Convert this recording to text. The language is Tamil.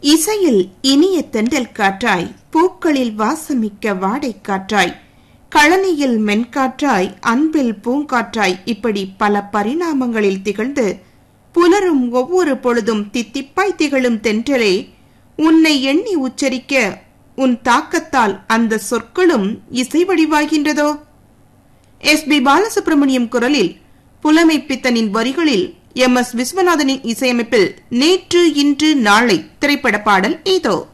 இசையில் இனிய தென்றல் காற்றாய் பூக்களில் வாசமிக்க வாடை காற்றாய் கழனியில் மென்காற்றாய் அன்பில் பூங்காற்றாய் இப்படி பல பரிணாமங்களில் திகழ்ந்து புலரும் ஒவ்வொரு பொழுதும் தித்திப்பாய் திகழும் தென்றலே உன்னை எண்ணி உச்சரிக்க உன் தாக்கத்தால் அந்த சொற்களும் இசை வடிவாகின்றதோ எஸ் பி பாலசுப்ரமணியம் குரலில் புலமை பித்தனின் வரிகளில் எம் எஸ் விஸ்வநாதனின் இசையமைப்பில் நேற்று இன்று நாளை திரைப்பட பாடல் இதோ